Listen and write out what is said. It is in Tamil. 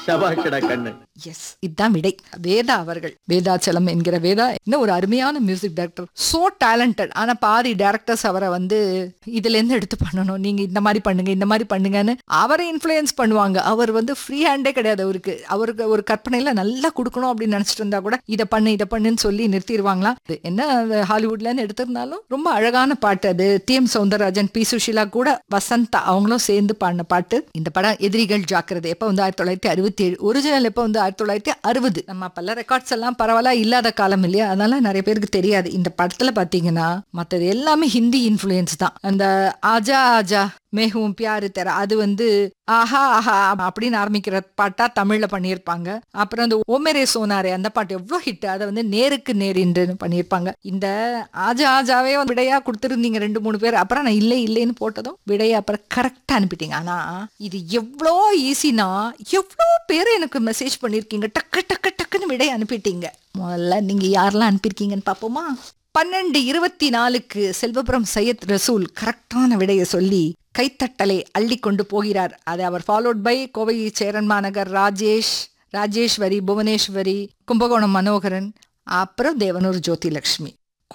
சபாஷடா கண்ணு எஸ் இதுதான் விடை வேதா அவர்கள் வேதாச்சலம் என்கிற வேதா இன்னும் ஒரு அருமையான மியூசிக் டைரக்டர் சோ டேலண்டட் ஆனா பாதி டைரக்டர்ஸ் அவரை வந்து இதுல இருந்து எடுத்து பண்ணணும் நீங்க இந்த மாதிரி பண்ணுங்க இந்த மாதிரி பண்ணுங்கன்னு அவரை இன்ஃப்ளூயன்ஸ் பண்ணுவாங்க அவர் வந்து ஃப்ரீ ஹேண்டே கிடையாது அவருக்கு அவருக்கு ஒரு கற்பனையில நல்லா கொடுக்கணும் அப்படின்னு நினைச்சிட்டு இருந்தா கூட இதை பண்ணு இதை பண்ணுன்னு சொல்லி நிறுத்திடுவாங்களாம் இது என்ன அது ஹாலிவுட்ல இருந்து எடுத்திருந்தாலும் ரொம்ப அழகான பாட்டு அது T M Soundararajan P Susheela கூட வசந்தா அவங்களும் சேர்ந்து பாடின பாட்டு இந்த படம் எதிரிகள் ஜாக்கிரதை எப்போ வந்து ஆயிரத்தி தொள்ளாயிரத்தி அறுபத்தி ஏழு ஒரிஜினல் எப்போ வந்து ஆயிரத்தி தொள்ளாயிரத்தி அறுபது நம்ம பல ரெக்கார்ட்ஸ் எல்லாம் பரவாயில்ல இல்லாத காலம் இல்லையா அதனால நிறைய பேருக்கு தெரியாது இந்த படத்துல பாத்தீங்கன்னா மற்றது எல்லாமே ஹிந்தி இன்ஃப்ளூயன்ஸ் தான் அந்த ஆஜா ஆஜா மேகவும் பியாரு தர அது வந்து ஆஹா ஆஹா அப்படின்னு ஆரம்பிக்கிற பாட்டா தமிழ்ல பண்ணியிருப்பாங்க அப்புறம் அந்த ஓமெரே சோனாரே அந்த பாட்டு எவ்வளவு ஹிட் அதை வந்து நேருக்கு நேரின்று பண்ணியிருப்பாங்க இந்த ஆஜா ஆஜாவே வந்து விடையா கொடுத்துருந்தீங்க ரெண்டு மூணு பேர் அப்புறம் நான் இல்லை இல்லைன்னு போட்டதும் விடையை அப்புறம் கரெக்டா அனுப்பிட்டீங்க ஆனா இது எவ்வளோ ஈஸினா எவ்வளோ பேர் எனக்கு மெசேஜ் பண்ணியிருக்கீங்க டக்கு டக்கு டக்குன்னு விடையை அனுப்பிட்டீங்க முதல்ல நீங்க யாரெல்லாம் அனுப்பியிருக்கீங்கன்னு பார்ப்போமா பன்னெண்டு இருபத்தி நாலுக்கு செல்வபுரம் சையத் ரசூல் கரெக்டான விடையை சொல்லி கைத்தட்டலை அள்ளி கொண்டு போகிறார் அது அவர் ஃபாலோட் பை கோவை சேரன் மாநகர் ராஜேஷ் ராஜேஸ்வரி புவனேஸ்வரி கும்பகோணம் மனோகரன் அப்புறம் தேவனூர் ஜோதி லட்சுமி